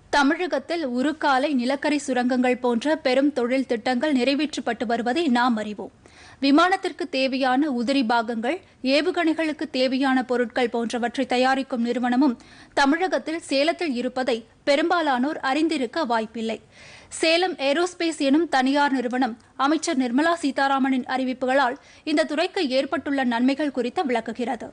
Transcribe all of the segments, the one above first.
தமிழகத்தில் உருக்காலை நிலக்கரி சுரங்கங்கள் போன்ற பெரும் தொழில் திட்டங்கள் நிறைவேற்றப்பட்டு வருவதை நாம் அறிவோம் விமானத்திற்கு தேவையான உதிரி பாகங்கள் ஏவுகணைகளுக்கு தேவையான பொருட்கள் போன்றவற்றை தயாரிக்கும் நிறுவனமும் தமிழகத்தில் சேலத்தில் இருப்பதை பெரும்பாலானோர் அறிந்திருக்க வாய்ப்பில்லை சேலம் ஏரோஸ்பேஸ் எனும் தனியார் நிறுவனம் அமைச்சர் நிர்மலா சீதாராமனின் அறிவிப்புகளால் இந்த துறைக்கு ஏற்பட்டுள்ள நன்மைகள் குறித்து விளக்குகிறது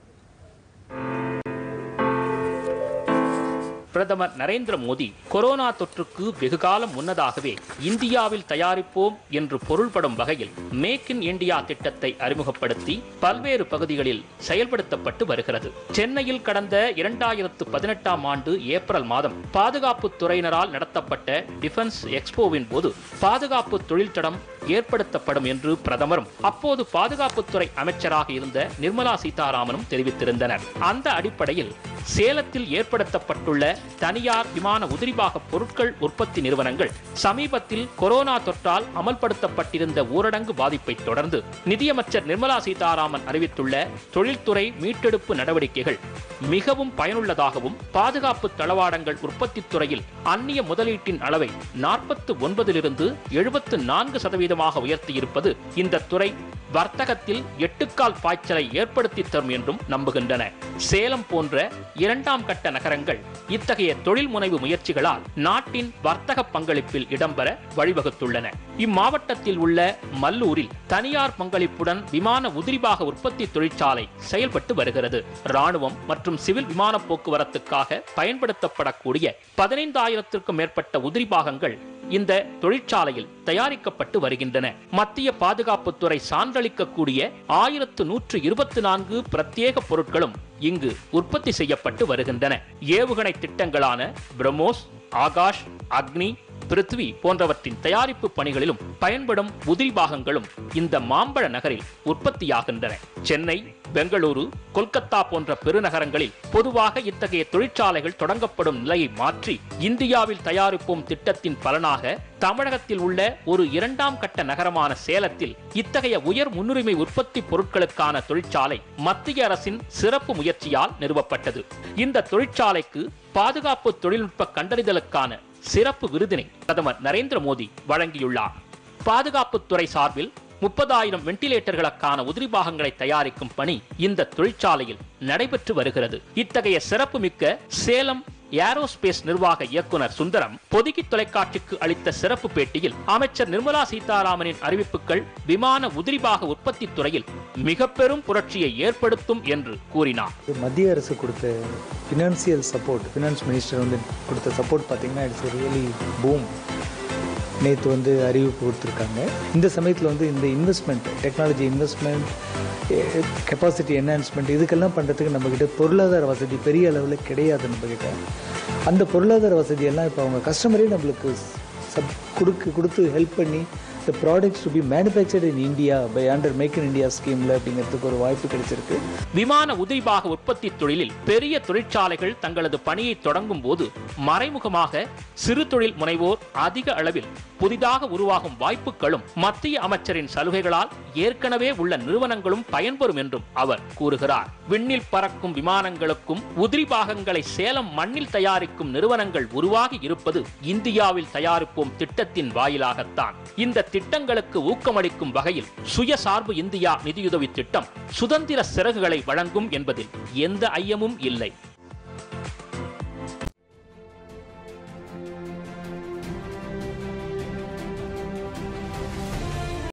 பிரதமர் நரேந்திர மோடி கொரோனா தொற்றுக்கு வெகுகாலம் முன்னதாகவே இந்தியாவில் தயாரிப்போம் என்று பொருள்படும் வகையில் மேக் இன் இந்தியா திட்டத்தை அறிமுகப்படுத்தி பல்வேறு பகுதிகளில் செயல்படுத்தப்பட்டு வருகிறது சென்னையில் கடந்த இரண்டாயிரத்து பதினெட்டாம் ஆண்டு ஏப்ரல் மாதம் பாதுகாப்பு துறையினரால் நடத்தப்பட்ட டிஃபென்ஸ் எக்ஸ்போவின் போது பாதுகாப்பு தொழில்தடம் ஏற்படுத்தப்படும் என்று பிரதமரும் அப்போது பாதுகாப்புத்துறை அமைச்சராக இருந்த நிர்மலா சீதாராமனும் தெரிவித்திருந்தனர் அந்த அடிப்படையில் சேலத்தில் ஏற்படுத்தப்பட்டுள்ள தனியார் விமான உதிரிபாக பொருட்கள் உற்பத்தி நிறுவனங்கள் சமீபத்தில் கொரோனா தொற்றால் அமல்படுத்தப்பட்டிருந்த ஊரடங்கு பாதிப்பை தொடர்ந்து நிதியமைச்சர் நிர்மலா சீதாராமன் அறிவித்துள்ள தொழில்துறை மீட்டெடுப்பு நடவடிக்கைகள் மிகவும் பயனுள்ளதாகவும் பாதுகாப்பு தளவாடங்கள் உற்பத்தித் துறையில் அந்நிய முதலீட்டின் அளவை நாற்பத்து ஒன்பதிலிருந்து எழுபத்து நான்கு சதவீதமாக உயர்த்தியிருப்பது இந்த துறை வர்த்தகத்தில் எட்டுக்கால் பாய்ச்சலை ஏற்படுத்தி தரும் என்றும் நம்புகின்றன சேலம் போன்ற இரண்டாம் கட்ட நகரங்கள் இத்தகைய தொழில் முனைவு முயற்சிகளால் நாட்டின் வர்த்தக பங்களிப்பில் இடம்பெற வழிவகுத்துள்ளன இம்மாவட்டத்தில் உள்ள மல்லூரில் தனியார் பங்களிப்புடன் விமான உதிரிபாக உற்பத்தி தொழிற்சாலை செயல்பட்டு வருகிறது ராணுவம் மற்றும் சிவில் விமான போக்குவரத்துக்காக பயன்படுத்தப்படக்கூடிய பதினைந்தாயிரத்திற்கும் மேற்பட்ட உதிரிபாகங்கள் இந்த தொழிற்சாலையில் தயாரிக்கப்பட்டு வருகின்றன மத்திய பாதுகாப்புத்துறை சான்றளிக்கக்கூடிய ஆயிரத்து நூற்று இருபத்தி நான்கு பிரத்யேக பொருட்களும் இங்கு உற்பத்தி செய்யப்பட்டு வருகின்றன ஏவுகணை திட்டங்களான பிரம்மோஸ் ஆகாஷ் அக்னி பிருத்வி போன்றவற்றின் தயாரிப்பு பணிகளிலும் பயன்படும் உதிரி பாகங்களும் இந்த மாம்பழ நகரில் உற்பத்தியாகின்றன சென்னை பெங்களூரு கொல்கத்தா போன்ற பெருநகரங்களில் பொதுவாக இத்தகைய தொழிற்சாலைகள் தொடங்கப்படும் நிலையை மாற்றி இந்தியாவில் தயாரிப்போம் திட்டத்தின் பலனாக தமிழகத்தில் உள்ள ஒரு இரண்டாம் கட்ட நகரமான சேலத்தில் இத்தகைய உயர் முன்னுரிமை உற்பத்தி பொருட்களுக்கான தொழிற்சாலை மத்திய அரசின் சிறப்பு முயற்சியால் நிறுவப்பட்டது இந்த தொழிற்சாலைக்கு பாதுகாப்பு தொழில்நுட்ப கண்டறிதலுக்கான சிறப்பு விருதினை பிரதமர் நரேந்திர மோடி வழங்கியுள்ளார் பாதுகாப்புத்துறை சார்பில் முப்பதாயிரம் வெண்டிலேட்டர்களுக்கான உதிரி பாகங்களை தயாரிக்கும் பணி இந்த தொழிற்சாலையில் நடைபெற்று வருகிறது இத்தகைய சிறப்புமிக்க சேலம் ஏரோஸ்பேஸ் நிர்வாக இயக்குனர் சுந்தரம் பொதுக்கி தொலைக்காட்சிக்கு அளித்த சிறப்பு பேட்டியில் அமைச்சர் நிர்மலா சீதாராமனின் அறிவிப்புகள் விமான உதிரிபாக உற்பத்தி துறையில் மிக பெரும் புரட்சியை ஏற்படுத்தும் என்று கூறினார் மத்திய அரசு கொடுத்த ஃபினான்சியல் சப்போர்ட் ஃபினான்ஸ் மினிஸ்டர் வந்து கொடுத்த சப்போர்ட் பார்த்தீங்கன்னா இட்ஸ் ரியலி பூம் நேற்று வந்து அறிவிப்பு கொடுத்துருக்காங்க இந்த சமயத்தில் வந்து இந்த investment technology investment capacity enhancement இதுக்கெல்லாம் பண்ணுறதுக்கு நம்மக்கிட்ட பொருளாதார வசதி பெரிய அளவில் கிடையாது நம்மக்கிட்ட அந்த பொருளாதார வசதியெல்லாம் இப்போ அவங்க கஸ்டமரே நம்மளுக்கு சப் கொடுக்கு கொடுத்து ஹெல்ப் பண்ணி the products to be manufactured in India by under make in India ஸ்கீமில் அப்படிங்கிறதுக்கு ஒரு வாய்ப்பு கிடைச்சிருக்கு விமான உதிரிபாக உற்பத்தி தொழிலில் பெரிய தொழிற்சாலைகள் தங்களது பணியை தொடங்கும் போது மறைமுகமாக சிறு தொழில் முனைவோர் அதிக அளவில் புதிதாக உருவாகும் வாய்ப்புகளும் மத்திய அமைச்சரின் சலுகைகளால் ஏற்கனவே உள்ள நிறுவனங்களும் பயன்பெறும் என்றும் அவர் கூறுகிறார் விண்ணில் பறக்கும் விமானங்களுக்கும் உதிரி பாகங்களை சேலம் மண்ணில் தயாரிக்கும் நிறுவனங்கள் உருவாகி இருப்பது இந்தியாவில் தயாரிப்போம் திட்டத்தின் வாயிலாகத்தான் இந்த திட்டங்களுக்கு ஊக்கமளிக்கும் வகையில் சுயசார்பு இந்தியா நிதியுதவி திட்டம் சுதந்திர சிறகுகளை வழங்கும் என்பதில் எந்த ஐயமும் இல்லை